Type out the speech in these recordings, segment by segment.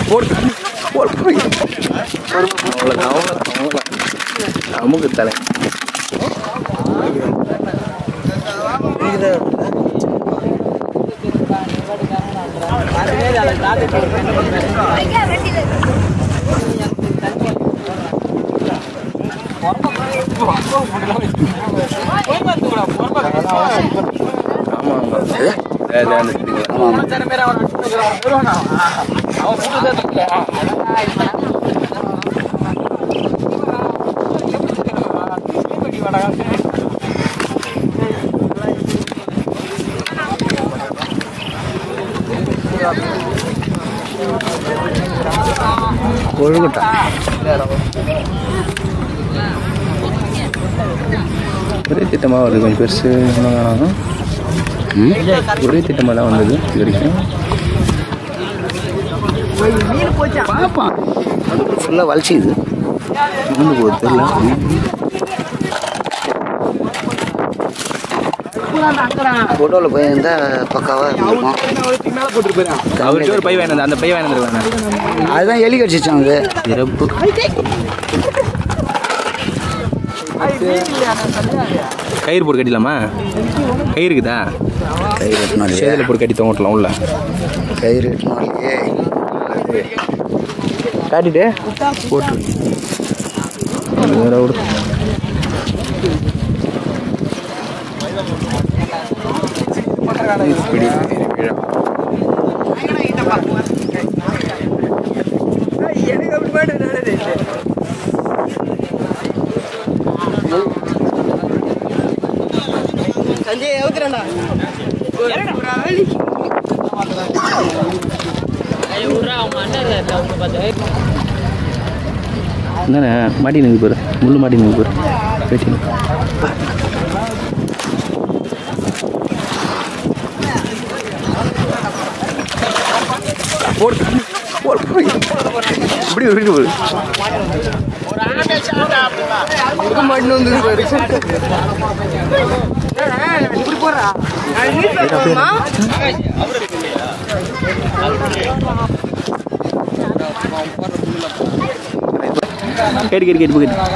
போடு போடு போடு அவ்வளோதான் அவ்வளோதான் அவ்வளோதான் அமுக்கு தலை ஆமாம் ஆமாம் கொழுக்கட்டை ஒரே திட்டமாக வருது கொஞ்சம் பெருசு வேணாம் ஒரே திட்டமாக தான் வந்தது இது வரைக்கும் ஃபுல்லாக வலிச்சுது இருந்து போகுது தெரியல ஃபோட்டோவில் போயிருந்தா பக்காவாக இருந்திருக்கும் அவர்கிட்ட ஒரு பை வேணும் அந்த பை வேணும் வேணும் அதுதான் எலி கடிச்சிச்சான் அது சிறப்பு கயிறு போட்டு கட்டிடலாமா கயிறு இருக்குதா கயிறு எட்டினாலே சேதில் போட்டு கட்டி தொங்கட்டலாம் உள்ள கயிறு எட்டினாலே காட்டிட்டு போட்டு வேற ஒரு இப்படி விழா. என்னண்ணே மாட்டி நிற்கு பாரு முள்ளு மாட்டி நிற்கு பாரு பேட்டி போடு போடு போடு இப்படி இப்படி போடு மாட்டின்னு வந்து கேட்டு கேட்டு கேட்டு கேட்டு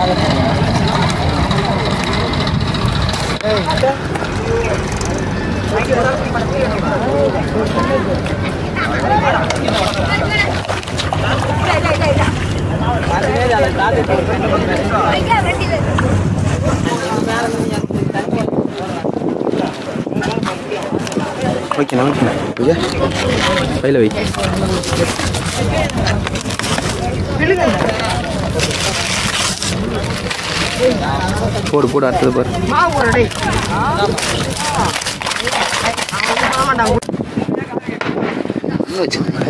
வைக்கணும் வைக்கணும் கையில் வை போடு போடு அடுத்தது பாரு இன்னும் வச்சுக்கோங்க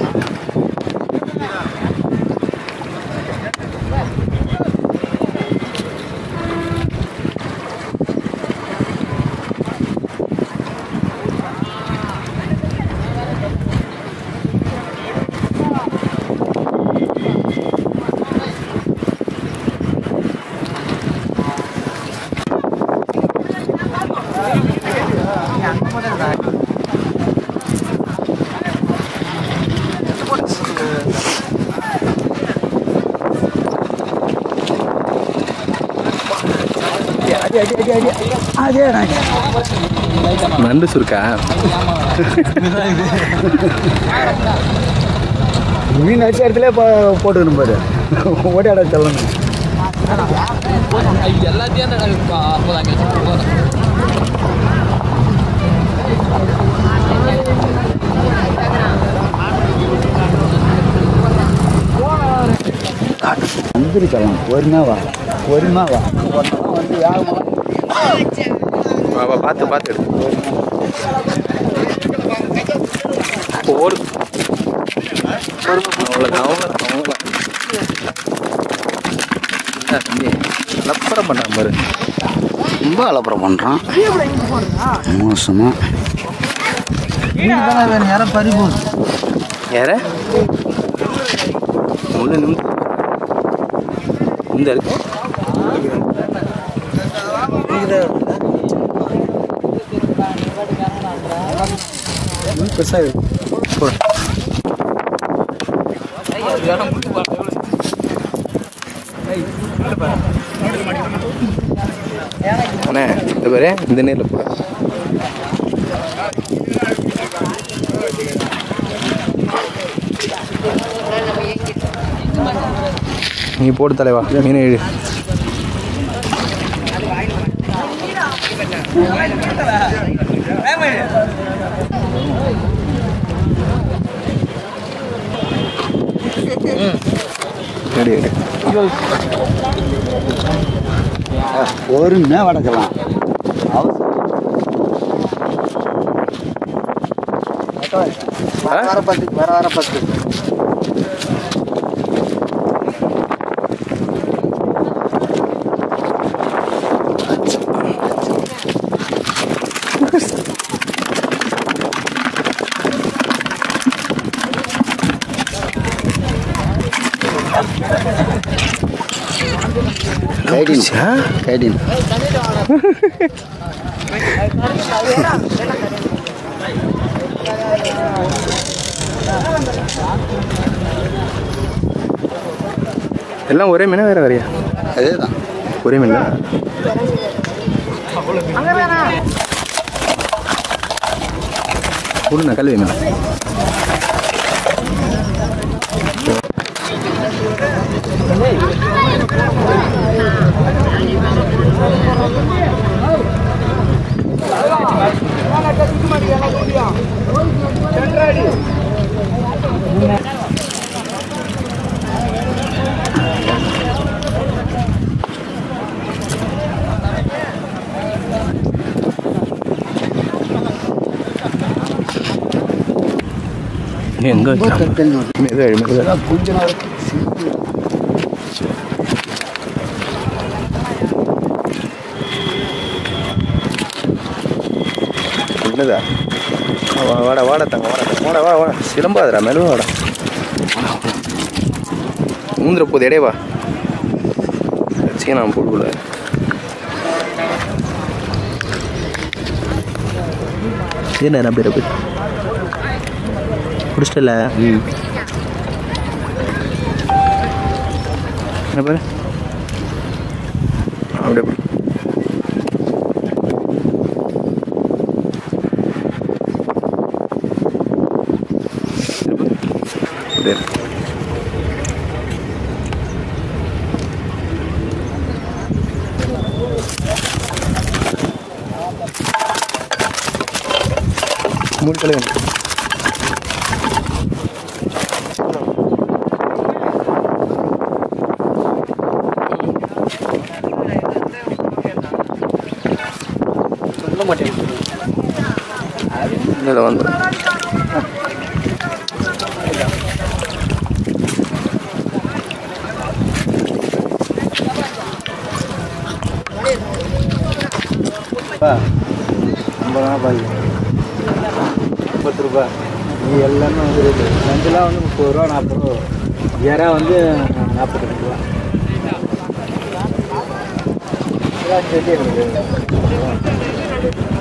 நண்டு சுருக்கா மீன் வச்ச இடத்துல இப்போ போட்டுக்கணும் பாரு ஓட்டாட தள்ளணும் வந்துருக்கலாம் பொறுமையாக வா பொறுமையாக வா ஒன்றெல்லாம் வந்து யாரும் வா வா பார்த்து பார்த்து எடு போடு அவ்வளோதான் அவ்வளோதான் அவ்வளோதான் என்ன தம்பி லப்பரம் பண்ணாம பாரு ரொம்ப அலப்பறம் பண்ணுறான் மோசமாக யாரும் பறி போகுது யார ஒன்று நிமிந்து இந்த இருக்கு பெருசாக போடு அண்ணே இந்த பாரு இந்த நேரில் போட நீ போட்டு தலைவா மீன் இழு எடு எடு பொறுமையாக வடக்கலாம் ஆ? வர பத்து வர வர பத்து கைடின் ஆ? கைடின் எல்லாம் ஒரே மீனா வேற வேறையா அதே தான் ஒரே மீன் தான் கொடுண்ணா கல்வி மீன் நீ எங்கே வச்சா மெதுவாக எடு, மெதுவா எடு. கொஞ்ச நாள் என்னதா வா வாடா வாடா தங்க வாடா தங்க வாடா வாடா வாடா சிலம்பாதடா மெதுவா வாடா மூந்திர போது எடே வா சீனா போடுக்குள்ள சீனா அப்படி இருக்கு பிடிச்சிட்டல என்ன பாரு அப்படியே அப்படி அப்படியே மூணு கலை வேணும் சொல்ல மாட்டேன் இதில் வந்து பா ஐம்பது ரூபா பாய் பத்து ரூபா இது எல்லாமே வந்து ரேட்டு நண்டுலாம் வந்து முப்பது ரூபா நாற்பது ரூபா வரும். இறா வந்து நாற்பத்தி ரெண்டு ரூபா இதெல்லாம் செடி இருக்குது